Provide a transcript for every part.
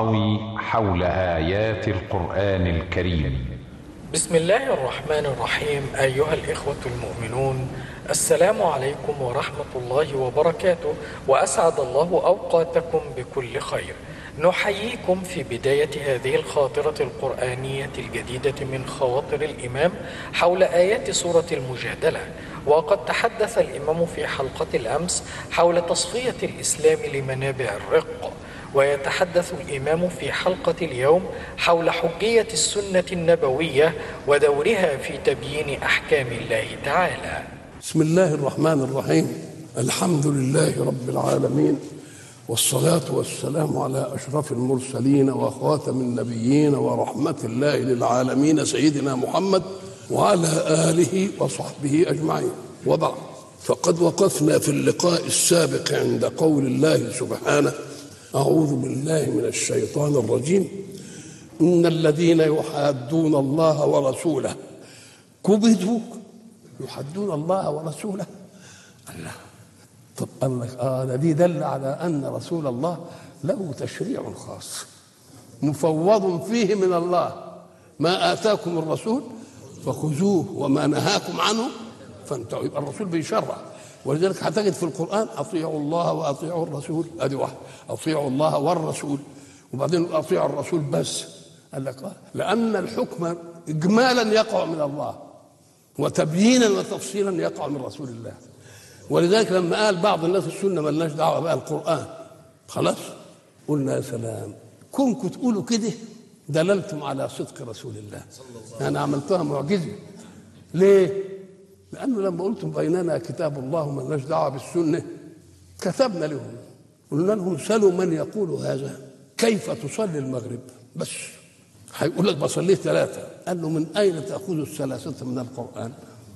حول آيات القرآن الكريم بسم الله الرحمن الرحيم أيها الإخوة المؤمنون السلام عليكم ورحمة الله وبركاته وأسعد الله أوقاتكم بكل خير نحييكم في بداية هذه الخاطرة القرآنية الجديدة من خواطر الإمام حول آيات سورة المجادلة وقد تحدث الإمام في حلقة الأمس حول تصفية الإسلام لمنابع الرق ويتحدث الإمام في حلقة اليوم حول حجية السنة النبوية ودورها في تبيين أحكام الله تعالى بسم الله الرحمن الرحيم الحمد لله رب العالمين والصلاة والسلام على أشرف المرسلين وخاتم النبيين ورحمة الله للعالمين سيدنا محمد وعلى آله وصحبه أجمعين وبعد فقد وقفنا في اللقاء السابق عند قول الله سبحانه أعوذ بالله من الشيطان الرجيم إن الذين يحادون الله ورسوله كبدوا يحدون الله ورسوله الله طب قال لك اه ده دي دل على ان رسول الله له تشريع خاص مفوض فيه من الله ما اتاكم الرسول فخذوه وما نهاكم عنه فانتهوا يبقى الرسول بيشرع ولذلك هتجد في القران اطيعوا الله واطيعوا الرسول ادي واحد اطيعوا الله والرسول وبعدين اطيعوا الرسول بس قال لك آه. لان الحكم اجمالا يقع من الله وتبيينا وتفصيلا يقع من رسول الله ولذلك لما قال بعض الناس السنه ملناش دعوه بقى القران خلاص قلنا يا سلام كونكم تقولوا كده دللتم على صدق رسول الله يعني عملتها معجزه ليه؟ لانه لما قلتم بيننا كتاب الله وملناش دعوه بالسنه كتبنا لهم قلنا لهم سلوا من يقول هذا كيف تصلي المغرب بس هيقول لك بصليه ثلاثه قال له من اين تاخذ الثلاثه من القران؟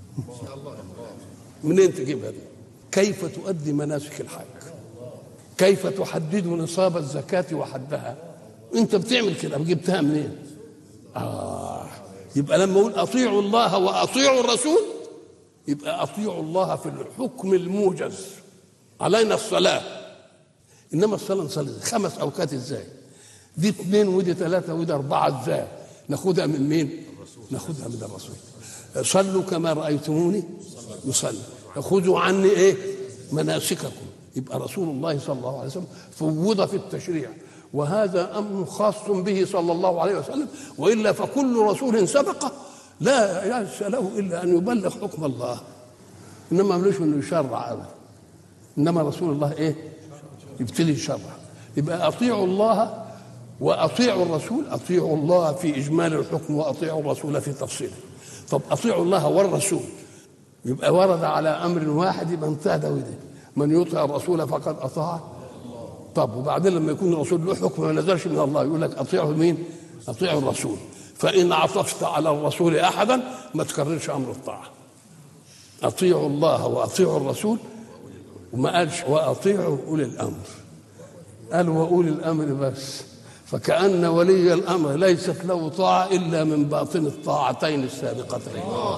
منين تجيبها دي؟ كيف تؤدي مناسك الحج كيف تحدد نصاب الزكاة وحدها انت بتعمل كده جبتها منين آه يبقى لما اقول اطيعوا الله واطيعوا الرسول يبقى اطيعوا الله في الحكم الموجز علينا الصلاة انما الصلاة نصلي خمس اوقات ازاي دي اثنين ودي ثلاثة ودي أربعة ازاي ناخدها من مين ناخدها من الرسول صلوا كما رأيتموني يصلي خذوا عني ايه مناسككم يبقى رسول الله صلى الله عليه وسلم فوض في التشريع وهذا امر خاص به صلى الله عليه وسلم والا فكل رسول سبقه لا ينس له الا ان يبلغ حكم الله انما ملوش انه يشرع ابدا انما رسول الله ايه يبتدي يشرع يبقى اطيعوا الله واطيعوا الرسول اطيعوا الله في اجمال الحكم واطيعوا الرسول في تفصيله طب اطيعوا الله والرسول يبقى ورد على امر واحد يبقى انتهى ده وده من يطع الرسول فقد اطاع طب وبعدين لما يكون الرسول له حكم ما نزلش من الله يقول لك اطيعوا مين؟ اطيعوا الرسول فان عطفت على الرسول احدا ما تكررش امر الطاعه اطيعوا الله واطيعوا الرسول وما قالش واطيعوا اولي الامر قال واولي الامر بس فكأن ولي الأمر ليست له طاعة إلا من باطن الطاعتين السابقتين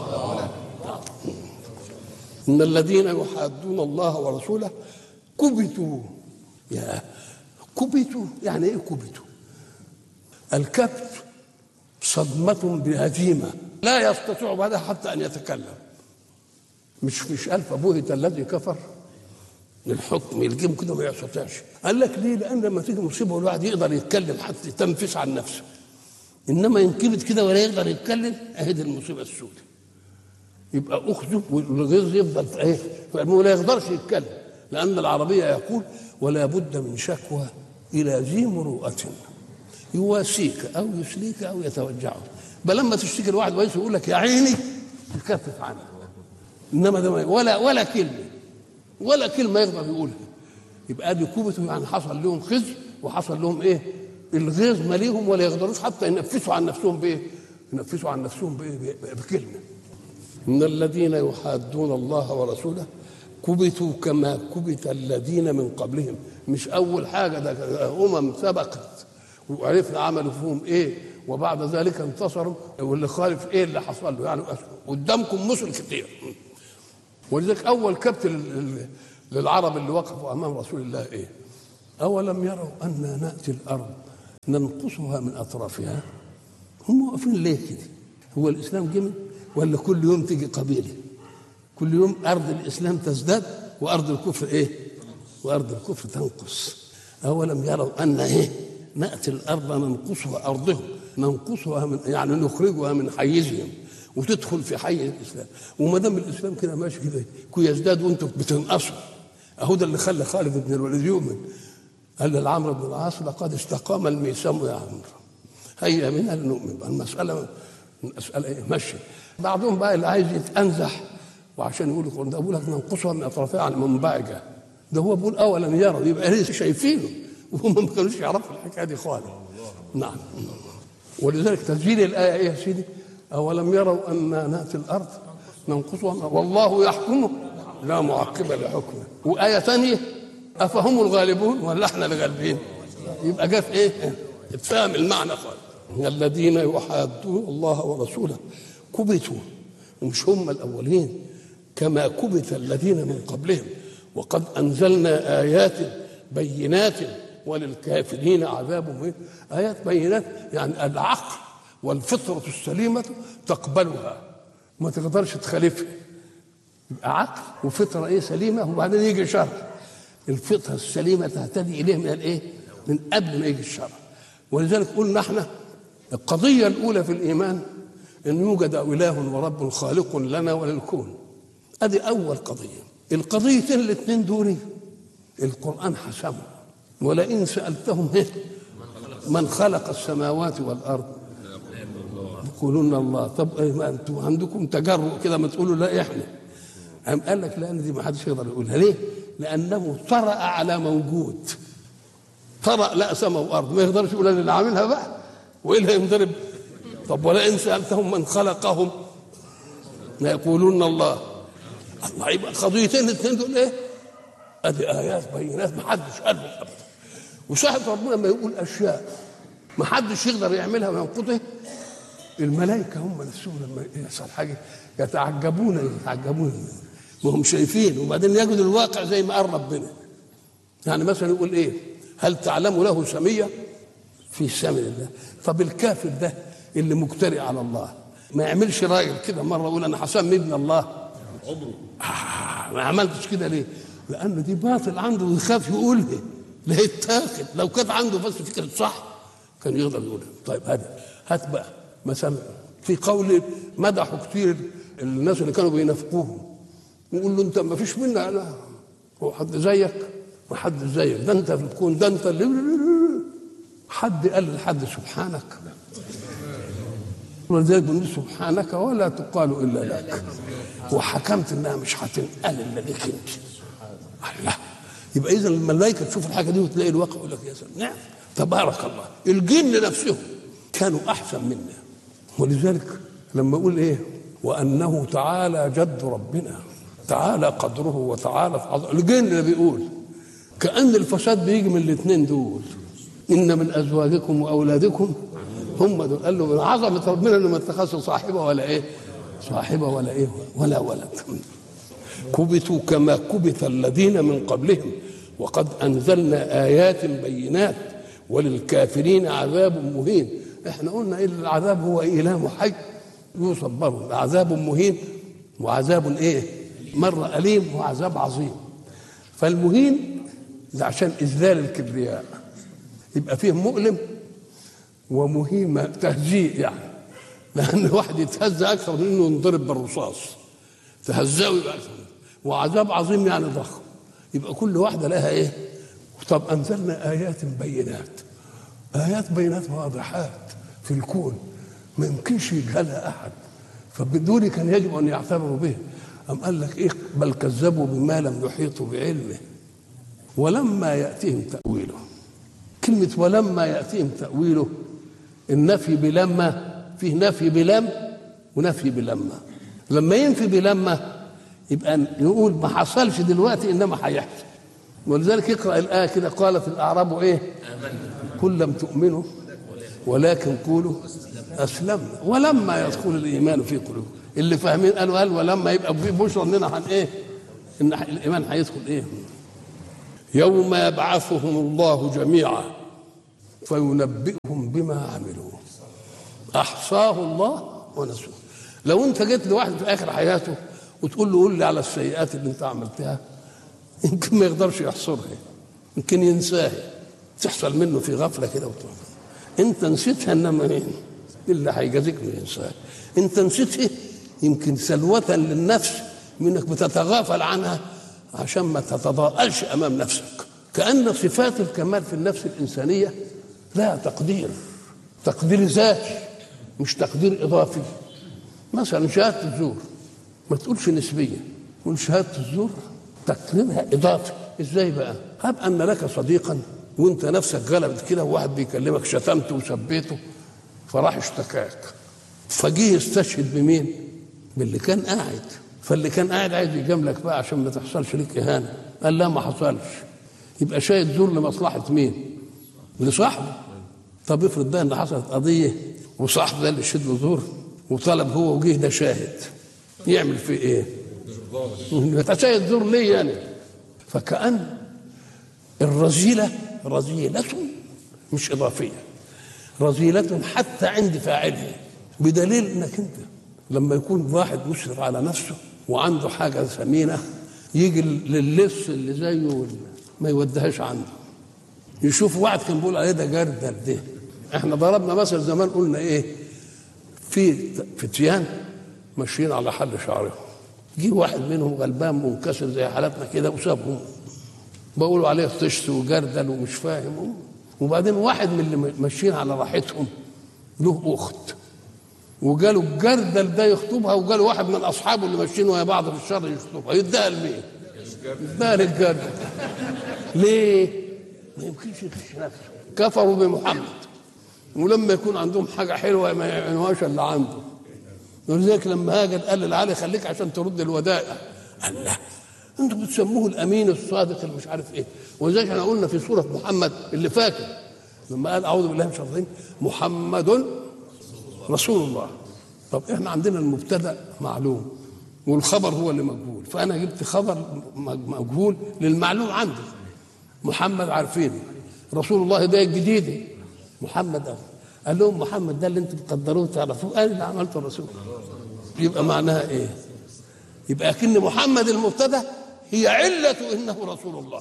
إن الذين يحادون الله ورسوله كبتوا يا كبتوا يعني إيه كبتوا الكبت صدمة بهزيمة لا يستطيع بعدها حتى أن يتكلم مش مش ألف بهت الذي كفر للحكم يلجمه كده ما يستطيعش قال لك ليه لان لما تيجي مصيبه الواحد يقدر يتكلم حتى يتنفس عن نفسه انما ينكبت كده ولا يقدر يتكلم اهي دي المصيبه السوداء يبقى اخذه والغيظ يفضل في ايه ولا يقدرش يتكلم لان العربيه يقول ولا بد من شكوى الى ذي مروءه يواسيك او يسليك او يتوجعك بل لما تشتكي الواحد ويس يقول لك يا عيني تكفف عنه انما ده ولا ولا كلمه ولا كلمه يقدر يقولها يبقى دي كوبته يعني حصل لهم خزي وحصل لهم ايه الغيظ ماليهم ولا يقدروش حتى ينفسوا عن نفسهم بايه ينفسوا عن نفسهم بايه بكلمه ان الذين يحادون الله ورسوله كبتوا كما كبت الذين من قبلهم مش اول حاجه ده امم سبقت وعرفنا عملوا فيهم ايه وبعد ذلك انتصروا واللي خالف ايه اللي حصل له يعني قدامكم مثل كتير ولذلك اول كبت للعرب اللي وقفوا امام رسول الله ايه اولم يروا انا ناتي الارض ننقصها من اطرافها هم واقفين ليه كده هو الاسلام جمل ولا كل يوم تيجي قبيله كل يوم ارض الاسلام تزداد وارض الكفر ايه وارض الكفر تنقص اولم يروا ان ايه ناتي الارض ننقصها ارضهم ننقصها من يعني نخرجها من حيزهم وتدخل في حي الاسلام وما دام الاسلام كده ماشي كده كي يزداد وانتم بتنقصوا اهو ده اللي خلى خالد بن الوليد يؤمن قال لعمرو بن العاص لقد استقام الميسام يا عمرو هيا بنا لنؤمن المساله المساله ايه ماشيه بعضهم بقى اللي عايز يتانزح وعشان يقول لك ده بقول لك ننقصها من اطرافها عن منبعجه ده هو بيقول اولا يروا يبقى لسه شايفينه وهم ما كانوش يعرفوا الحكايه دي خالص نعم ولذلك تسجيل الايه ايه يا سيدي اولم يروا ان ناتي الارض ننقصها والله يحكم لا معقب لحكمه وايه ثانيه افهم الغالبون ولا احنا الغالبين يبقى جت ايه اتفهم المعنى خالص الذين يحادون الله ورسوله كبتوا ومش هم الاولين كما كبت الذين من قبلهم وقد انزلنا ايات بينات وللكافرين عذاب مهين ايات بينات يعني العقل والفطره السليمه تقبلها ما تقدرش تخالفها يبقى عقل وفطره ايه سليمه وبعدين يجي شر الفطره السليمه تهتدي اليه من الايه؟ من قبل ما يجي الشر ولذلك قلنا احنا القضيه الاولى في الايمان ان يوجد اله ورب خالق لنا وللكون ادي اول قضيه القضيتين الاثنين دول القران حسمهم ولئن سالتهم إيه؟ من خلق السماوات والارض يقولون الله طب إيه ما انتم عندكم تجرؤ كده ما تقولوا لا احنا قام قال لك لان دي ما حدش يقدر يقولها ليه؟ لانه طرأ على موجود طرأ لا سماء وارض ما يقدرش يقول انا اللي عاملها بقى وايه اللي هينضرب طب ولئن سالتهم من خلقهم لا يقولون الله الله يبقى قضيتين الاثنين دول ايه؟ ادي ايات بينات ما حدش قالهم ابدا وصاحب ربنا لما يقول اشياء ما حدش يقدر يعملها وينقضها الملائكه هم نفسهم لما يحصل حاجه يتعجبون يتعجبون وهم شايفين وبعدين يجدوا الواقع زي ما قال ربنا يعني مثلا يقول ايه هل تعلم له سميه في سمي الله طب الكافر ده اللي مجترئ على الله ما يعملش راجل كده مره يقول انا هسمي ابن الله عمره آه ما عملتش كده ليه لانه دي باطل عنده ويخاف يقولها لا يتاخد لو كانت عنده بس فكره صح كان يقدر يقولها طيب هذا هات بقى مثلا في قول مدحوا كتير الناس اللي كانوا بينافقوهم يقول له انت ما فيش منا لا هو حد زيك ما حد زيك ده انت في الكون ده انت اللي حد قال لحد سبحانك ولذلك بنقول سبحانك ولا تقال الا لك وحكمت انها مش هتنقل الا لك انت الله يبقى اذا الملائكه تشوف الحاجه دي وتلاقي الواقع يقول لك يا سلام نعم تبارك الله الجن نفسهم كانوا احسن منا ولذلك لما اقول ايه وانه تعالى جد ربنا تعالى قدره وتعالى عظمه الجن اللي بيقول كان الفساد بيجي من الاثنين دول ان من ازواجكم واولادكم هم دول قال له من عظمه ربنا انه ما اتخذش صاحبه ولا ايه صاحبه ولا ايه ولا ولد كبتوا كما كبت الذين من قبلهم وقد انزلنا ايات بينات وللكافرين عذاب مهين احنا قلنا ان العذاب هو اله حي يوصف برضه عذاب مهين وعذاب ايه مره اليم وعذاب عظيم فالمهين ده عشان اذلال الكبرياء يبقى فيه مؤلم ومهيمه تهزيء يعني لان واحد يتهزى اكثر من انه ينضرب بالرصاص تهزأه يبقى اكثر وعذاب عظيم يعني ضخم يبقى كل واحده لها ايه طب انزلنا ايات بينات ايات بينات واضحات في الكون ما يمكنش يجهلها احد فبدون كان يجب ان يعتبروا به أم قال لك إيه بل كذبوا بما لم يحيطوا بعلمه ولما يأتيهم تأويله كلمة ولما يأتيهم تأويله النفي بلما فيه نفي بلم ونفي بلما لما ينفي بلما يبقى نقول ما حصلش دلوقتي انما هيحصل ولذلك يقرا الايه كده قالت الاعراب ايه؟ قل لم تؤمنوا ولكن قولوا اسلمنا ولما يدخل الايمان في قلوبكم اللي فاهمين قالوا قال ولما يبقى في بشرى اننا هن ايه؟ ان الايمان هيدخل ايه؟ يوم يبعثهم الله جميعا فينبئهم بما عملوا احصاه الله ونسوه لو انت جيت لواحد في اخر حياته وتقول له قول لي على السيئات اللي انت عملتها يمكن ما يقدرش يحصرها يمكن ينساها تحصل منه في غفله كده وتروح انت نسيتها انما مين اللي هيجازيك ما ينساها انت نسيتها يمكن سلوة للنفس منك بتتغافل عنها عشان ما تتضاءلش امام نفسك كان صفات الكمال في النفس الانسانيه لها تقدير تقدير ذاتي مش تقدير اضافي مثلا شهاده الزور ما تقولش نسبيه تقول شهاده الزور تقديرها اضافي ازاي بقى هب ان لك صديقا وانت نفسك غلبت كده وواحد بيكلمك شتمته وسبيته فراح اشتكاك فجه يستشهد بمين باللي كان قاعد فاللي كان قاعد عايز يجاملك بقى عشان ما تحصلش ليك اهانه قال لا ما حصلش يبقى شاهد زور لمصلحه مين لصاحبه طب افرض بقى ان حصلت قضيه وصاحبه ده اللي شد له زور وطلب هو وجه ده شاهد يعمل فيه ايه؟ شاهد زور ليه يعني؟ فكأن الرذيلة رذيلة مش إضافية رذيلة حتى عند فاعلها بدليل انك انت لما يكون واحد مسرف على نفسه وعنده حاجة ثمينة يجي للص اللي زيه ما يوديهاش عنده يشوف واحد كان بيقول عليه ده جردل ده احنا ضربنا مثل زمان قلنا ايه في فتيان ماشيين على حل شعرهم جه واحد منهم غلبان منكسر زي حالتنا كده وسابهم بقولوا عليه طشت وجردل ومش فاهم وبعدين واحد من اللي ماشيين على راحتهم له اخت وجاله الجردل ده يخطبها وجاله واحد من اصحابه اللي ماشيين ويا بعض في الشر يخطبها يديها لمين؟ يديها للجردل ليه؟ ما يمكنش يخش نفسه كفروا بمحمد ولما يكون عندهم حاجه حلوه ما يعملوهاش الا عنده ولذلك لما هاجر قال للعلي خليك عشان ترد الودائع قال لا انتوا بتسموه الامين الصادق اللي مش عارف ايه ولذلك احنا قلنا في سوره محمد اللي فاكر لما قال اعوذ بالله من الشيطان الرجيم محمد رسول الله طب احنا عندنا المبتدا معلوم والخبر هو اللي مجهول فانا جبت خبر مجهول للمعلوم عندي محمد عارفينه رسول الله ده الجديد محمد أول. قال لهم محمد ده اللي انتم بتقدروه تعرفوه قال اللي عملته الرسول يبقى معناها ايه يبقى كن محمد المبتدا هي علة انه رسول الله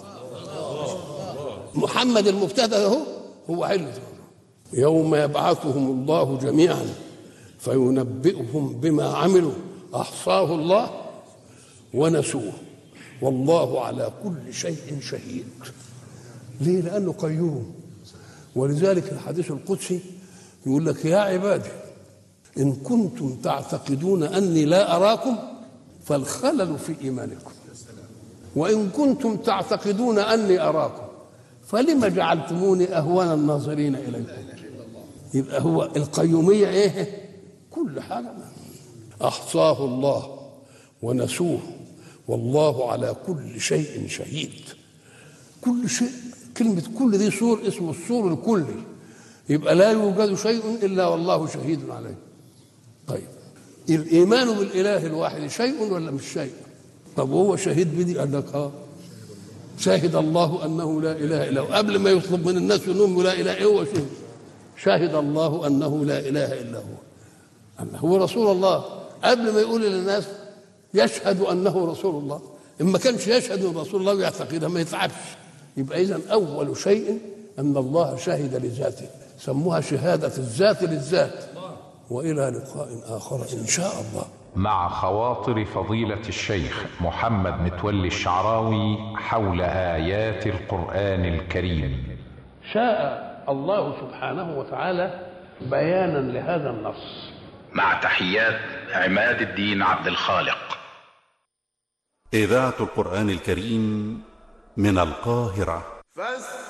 محمد المبتدا هو هو علة يوم يبعثهم الله جميعا فينبئهم بما عملوا احصاه الله ونسوه والله على كل شيء شهيد ليه لانه قيوم ولذلك الحديث القدسي يقول لك يا عبادي ان كنتم تعتقدون اني لا اراكم فالخلل في ايمانكم وان كنتم تعتقدون اني اراكم فلم جعلتموني اهون الناظرين اليكم يبقى هو القيوميه ايه كل حاجه احصاه الله ونسوه والله على كل شيء شهيد كل شيء كلمة كل دي سور اسمه السور الكلي يبقى لا يوجد شيء إلا والله شهيد عليه طيب الإيمان بالإله الواحد شيء ولا مش شيء طب وهو شهيد بدي قال لك اه شهد الله أنه لا إله إلا هو قبل ما يطلب من الناس أنهم لا إله إلا هو شهد شهد الله أنه لا إله إلا هو أنه هو رسول الله قبل ما يقول للناس يشهد أنه رسول الله إن ما كانش يشهد أنه رسول الله ويعتقدها ما يتعبش يبقى إذا أول شيء أن الله شهد لذاته سموها شهادة الذات للذات وإلى لقاء آخر إن شاء الله مع خواطر فضيلة الشيخ محمد متولي الشعراوي حول آيات القرآن الكريم شاء الله سبحانه وتعالى بيانا لهذا النص مع تحيات عماد الدين عبد الخالق إذاعة القرآن الكريم من القاهرة فاستمعوا